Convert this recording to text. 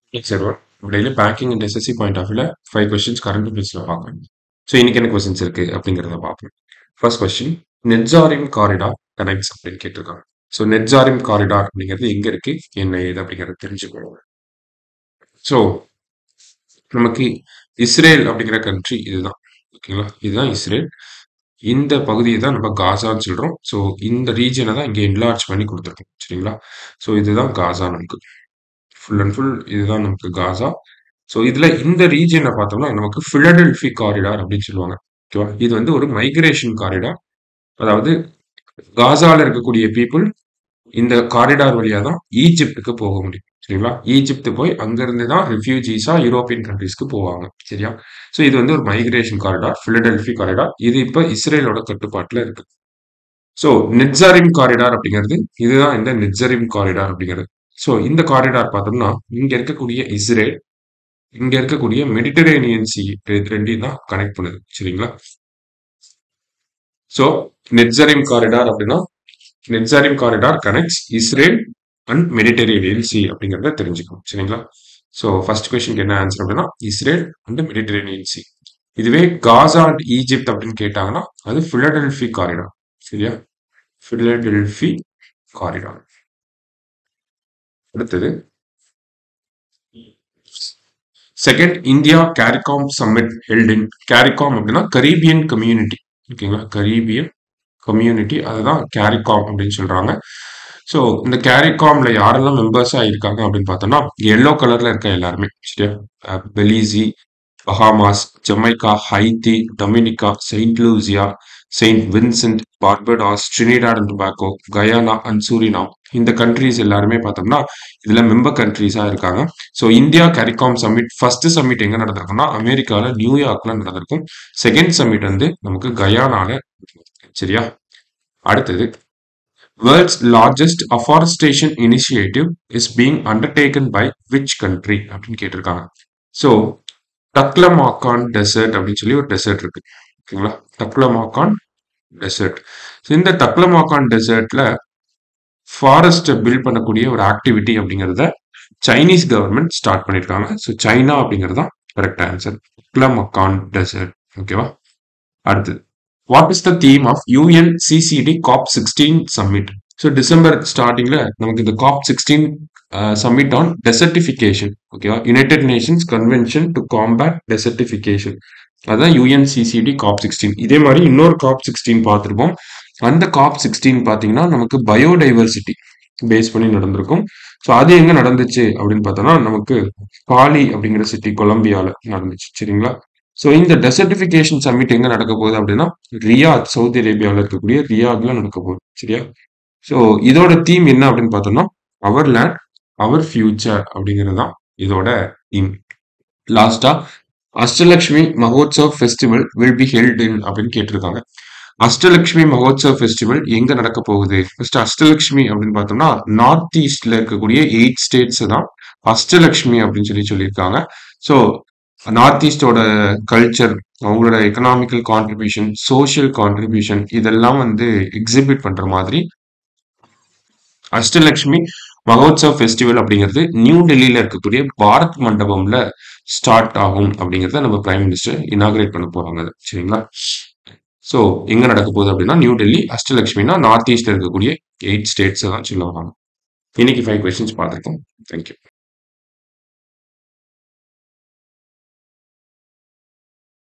sir daily banking and SSC point of வியூல five questions current அஃபேர்ஸ்ல பார்க்கணும் so இன்னைக்கு என்ன கொஸ்டின்ஸ் இருக்கு அப்படிங்கிறத பார்ப்போம் first question Netzarim corridor connects அப்படின்னு கேட்டிருக்காங்க ஸோ நெட்ஜாரிம் காரிடார் அப்படிங்கிறது எங்க இருக்கு என்ன ஏது அப்படிங்கிறத தெரிஞ்சுக்கணும் ஸோ நமக்கு இஸ்ரேல் அப்படிங்கிற கண்ட்ரி இதுதான் ஓகேங்களா இதுதான் இஸ்ரேல் இந்த பகுதியை தான் நம்ம காசான்னு சொல்றோம் ஸோ இந்த ரீஜனை தான் இங்கே என்லார்ஜ் பண்ணி கொடுத்துருக்கோம் சரிங்களா ஸோ இதுதான் காசா நமக்கு ஃபுல் அண்ட் ஃபுல் இதுதான் நமக்கு காசா ஸோ இதுல இந்த ரீஜனை பார்த்தோம்னா நமக்கு பிலடெல்பி காரிடார் அப்படின்னு சொல்லுவாங்க ஓகேவா இது வந்து ஒரு மைக்ரேஷன் காரிடார் அதாவது காசால இருக்கக்கூடிய பீப்புள் இந்த காரிடார் வழியா தான் ஈஜிப்டுக்கு போக முடியும் சரிங்களா ஈஜிப்ட் போய் அங்கிருந்து தான் ரெஃப்யூஜிஸா யூரோப்பியன் கண்ட்ரீஸ்க்கு போவாங்க சரியா ஸோ இது வந்து ஒரு மைக்ரேஷன் காரிடார் பிலடெல்பி காரிடார் இது இப்ப இஸ்ரேலோட கட்டுப்பாட்டுல இருக்கு ஸோ நெட்ஜரிம் காரிடார் அப்படிங்கிறது இதுதான் இந்த நெட்ஜரிம் காரிடார் அப்படிங்கிறது ஸோ இந்த காரிடார் பார்த்தோம்னா இங்க இருக்கக்கூடிய இஸ்ரேல் இங்க இருக்கக்கூடிய மெடிட்டரேனியன் சி ரெண்டையும் தான் கனெக்ட் பண்ணுது சரிங்களா ஸோ நெட்ஜரிம் காரிடார் அப்படின்னா Netzarim corridor connects Israel and Mediterranean sea அப்படிங்கிறத தெரிஞ்சுக்கணும் சரிங்களா ஸோ ஃபர்ஸ்ட் கொஸ்டினுக்கு என்ன ஆன்சர் அப்படின்னா இஸ்ரேல் அண்ட் மெடிட்டரேனியன் சி இதுவே காசா அண்ட் ஈஜிப்ட் அப்படின்னு கேட்டாங்கன்னா அது பிலடெல்பி காரிடார் சரியா பிலடெல்பி காரிடார் அடுத்தது second India CARICOM summit held in CARICOM அப்படின்னா கரீபியன் கம்யூனிட்டி ஓகேங்களா கரீபியன் கம்யூனிட்டி அதுதான் கேரிகாம் அப்படின்னு சொல்றாங்க ஸோ இந்த கேரிகாம்ல யாரெல்லாம் மெம்பர்ஸா இருக்காங்க அப்படின்னு பார்த்தோம்னா எல்லோ கலர்ல இருக்க எல்லாருமே சரியா Belize Bahamas Jamaica Haiti Dominica Saint Lucia Saint Vincent Barbados Trinidad and Tobago Guyana and Suriname இந்த கண்ட்ரிஸ் எல்லாருமே பார்த்தோம்னா இதுல மெம்பர் கண்ட்ரிஸா இருக்காங்க so India CARICOM summit first summit எங்க நடந்திருக்கும்னா அமெரிக்கால நியூயார்க்ல நடந்திருக்கும் செகண்ட் சம்மிட் வந்து நமக்கு கயானால சரியா அடுத்தது world's largest afforestation initiative is being undertaken by which country அப்படின்னு கேட்டிருக்காங்க ஸோ டக்லமாக்கான் டெசர்ட் அப்படின்னு சொல்லி ஒரு டெசர்ட் இருக்கு ஓகேங்களா டக்லமாக்கான் டெசர்ட் ஸோ இந்த டக்லமாக்கான் டெசர்ட்ல ஃபாரஸ்ட்டை பில்ட் பண்ணக்கூடிய ஒரு ஆக்டிவிட்டி அப்படிங்கிறத சைனீஸ் கவர்மெண்ட் ஸ்டார்ட் பண்ணியிருக்காங்க ஸோ சைனா அப்படிங்கிறது தான் கரெக்ட் ஆன்சர் டக்லமாக்கான் டெசர்ட் ஓகேவா அடுத்தது what is the theme of UN CCD COP sixteen summit so December ஸ்டார்டிங்ல நமக்கு இந்த COP sixteen summit on desertification ஓகேவா United Nations Convention to combat desertification அதான் யூஎன்சிசிடி காப் சிக்ஸ்டீன் இதே மாதிரி இன்னொரு காப் சிக்ஸ்டீன் பார்த்துருப்போம் அந்த காப் சிக்ஸ்டீன் பார்த்தீங்கன்னா நமக்கு பயோடைவர்சிட்டி பேஸ் பண்ணி நடந்திருக்கும் ஸோ அது எங்க நடந்துச்சு அப்படின்னு பார்த்தோம்னா நமக்கு பாலி அப்படிங்கிற சிட்டி கொலம்பியால நடந்துச்சு சரிங்களா ஸோ இந்த டெசர்டிஃபிகேஷன் சம்மிட் எங்க நடக்க போகுது அப்படின்னா ரியாத் சவுதி அரேபியாவில் இருக்கக்கூடிய ரியாத்ல நடக்க போகுது சரியா ஸோ இதோட தீம் என்ன அப்படின்னு பார்த்தோம்னா அவர் லேண்ட் அவர் ஃபியூச்சர் அப்படிங்கிறது தான் இதோட தீம் லாஸ்டா Ashtalakshmi Mahotsav festival will be held in அப்படின்னு கேட்டிருக்காங்க அஷ்டலக்ஷ்மி மகோத்சவ் ஃபெஸ்டிவல் எங்க நடக்க போகுது ஃபர்ஸ்ட் அஷ்டலக்ஷ்மி அப்படின்னு பார்த்தோம்னா நார்த் ஈஸ்ட்ல இருக்கக்கூடிய எயிட் ஸ்டேட்ஸ் தான் அஷ்டலக்ஷ்மி அப்படின்னு சொல்லி சொல்லியிருக்காங்க ஸோ நார்த் ஈஸ்டோட கல்ச்சர் அவங்களோட எக்கனாமிக்கல் கான்ட்ரிபியூஷன் சோஷியல் கான்ட்ரிபியூஷன் இதெல்லாம் வந்து எக்ஸிபிட் பண்ற மாதிரி அஷ்டலக்ஷ்மி மகோத்சவ் ஃபெஸ்டிவல் அப்படிங்கிறது நியூ டெல்லியில இருக்கக்கூடிய பாரத் மண்டபம்ல ஸ்டார்ட் ஆகும் அப்படிங்கிறத நம்ம பிரைம் மினிஸ்டர் இனாகிரேட் பண்ண போறாங்க சரிங்களா ஸோ எங்க நடக்க போகுது அப்படின்னா நியூ டெல்லி அஷ்டலக்ஷ்மினா நார்த் ஈஸ்ட்ல இருக்கக்கூடிய எயிட் ஸ்டேட்ஸ் தான் சொல்லுவாங்க இன்னைக்கு ஃபைவ் கொஸ்டின்ஸ் பார்த்துருக்கோம் தேங்க்யூ